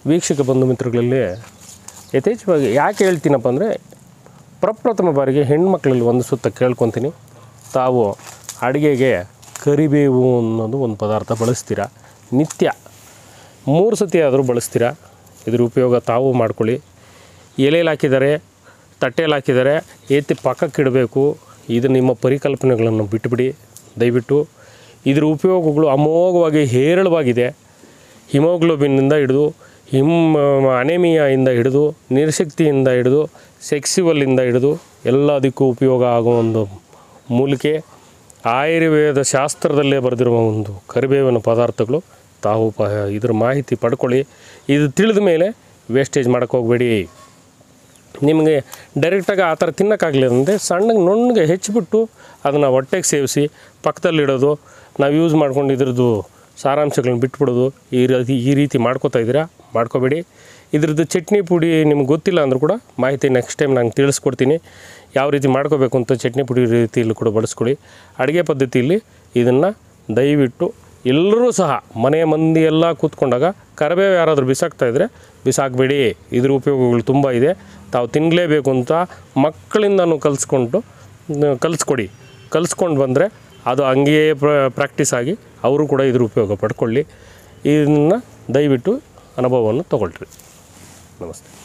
ವೀಕ್ಷಕ ಬಂಧು ಮಿತ್ರಗಳಲ್ಲಿ ಯಥೇಚ್ಛವಾಗಿ ಯಾಕೆ ಹೇಳ್ತೀನಪ್ಪ ಅಂದರೆ ಪ್ರಪ್ರಥಮ ಬಾರಿಗೆ ಹೆಣ್ಮಕ್ಳಲ್ಲಿ ಒಂದು ಸುತ್ತ ಕೇಳ್ಕೊತೀನಿ ತಾವು ಅಡುಗೆಗೆ ಕರಿಬೇವು ಅನ್ನೋದು ಒಂದು ಪದಾರ್ಥ ಬಳಸ್ತೀರಾ ನಿತ್ಯ ಮೂರು ಸತಿ ಆದರೂ ಬಳಸ್ತೀರಾ ಇದ್ರ ಉಪಯೋಗ ತಾವು ಮಾಡ್ಕೊಳ್ಳಿ ಎಲೆಯಲ್ಲಿ ಹಾಕಿದ್ದಾರೆ ತಟ್ಟೆಯಲ್ಲಿ ಹಾಕಿದ್ದಾರೆ ಎತ್ತಿ ಪಕ್ಕಕ್ಕೆ ಇಡಬೇಕು ಇದು ನಿಮ್ಮ ಪರಿಕಲ್ಪನೆಗಳನ್ನು ಬಿಟ್ಟುಬಿಡಿ ದಯವಿಟ್ಟು ಇದ್ರ ಉಪಯೋಗಗಳು ಅಮೋಘವಾಗಿ ಹೇರಳವಾಗಿದೆ ಹಿಮೋಗ್ಲೋಬಿನ್ನಿಂದ ಹಿಡಿದು ಹಿಮ್ ಅನೆಮಿಯಾಯಿಂದ ಹಿಡಿದು ನಿರ್ಶಕ್ತಿಯಿಂದ ಹಿಡಿದು ಸೆಕ್ಸಿವಲ್ಲಿಂದ ಹಿಡಿದು ಎಲ್ಲದಕ್ಕೂ ಉಪಯೋಗ ಆಗೋ ಒಂದು ಮೂಲಿಕೆ ಆಯುರ್ವೇದ ಶಾಸ್ತ್ರದಲ್ಲೇ ಬರೆದಿರುವ ಒಂದು ಕರಿಬೇವಿನ ಪದಾರ್ಥಗಳು ತಾವು ಪ ಇದ್ರ ಮಾಹಿತಿ ಪಡ್ಕೊಳ್ಳಿ ಇದು ತಿಳಿದ ಮೇಲೆ ವೇಸ್ಟೇಜ್ ಮಾಡೋಕ್ಕೆ ಹೋಗಬೇಡಿ ನಿಮಗೆ ಡೈರೆಕ್ಟಾಗಿ ಆ ಥರ ತಿನ್ನೋಕ್ಕಾಗಲಿಲ್ಲ ಅಂದರೆ ಸಣ್ಣಗೆ ನುಣ್ಣಗೆ ಹೆಚ್ಚಿಬಿಟ್ಟು ಅದನ್ನು ಹೊಟ್ಟೆಗೆ ಸೇವಿಸಿ ಪಕ್ಕದಲ್ಲಿಡೋದು ನಾವು ಯೂಸ್ ಮಾಡ್ಕೊಂಡು ಇದ್ರದ್ದು ಸಾರಾಂಶಗಳನ್ನ ಬಿಟ್ಬಿಡೋದು ಈ ರೀತಿ ಈ ರೀತಿ ಮಾಡ್ಕೋತಾ ಇದ್ದೀರಾ ಮಾಡ್ಕೋಬೇಡಿ ಇದ್ರದ್ದು ಚಟ್ನಿ ಪುಡಿ ನಿಮ್ಗೆ ಗೊತ್ತಿಲ್ಲ ಅಂದರೂ ಕೂಡ ಮಾಹಿತಿ ನೆಕ್ಸ್ಟ್ ಟೈಮ್ ನಂಗೆ ತಿಳಿಸ್ಕೊಡ್ತೀನಿ ಯಾವ ರೀತಿ ಮಾಡ್ಕೋಬೇಕು ಅಂತ ಚಟ್ನಿ ಪುಡಿ ರೀತಿಯಲ್ಲಿ ಕೂಡ ಬಳಸ್ಕೊಳ್ಳಿ ಅಡುಗೆ ಪದ್ಧತಿಯಲ್ಲಿ ಇದನ್ನು ದಯವಿಟ್ಟು ಎಲ್ಲರೂ ಸಹ ಮನೆಯ ಮಂದಿ ಎಲ್ಲ ಕೂತ್ಕೊಂಡಾಗ ಕರಿಬೇವು ಯಾರಾದರೂ ಬಿಸಾಕ್ತಾ ಇದ್ದರೆ ಬಿಸಾಕಬೇಡಿ ಇದ್ರ ಉಪಯೋಗಗಳು ತುಂಬ ಇದೆ ತಾವು ತಿನ್ನಲೇಬೇಕು ಅಂತ ಮಕ್ಕಳಿಂದನೂ ಕಲಿಸ್ಕೊಂಡು ಕಲಿಸ್ಕೊಡಿ ಕಲಿಸ್ಕೊಂಡು ಬಂದರೆ ಅದು ಹಂಗೆಯೇ ಪ್ರಾಕ್ಟೀಸ್ ಆಗಿ ಅವರು ಕೂಡ ಇದ್ರ ಉಪಯೋಗ ಪಡ್ಕೊಳ್ಳಿ ಇದನ್ನು ದಯವಿಟ್ಟು ಅನುಭವವನ್ನು ತಗೊಳ್ರಿ ನಮಸ್ತೆ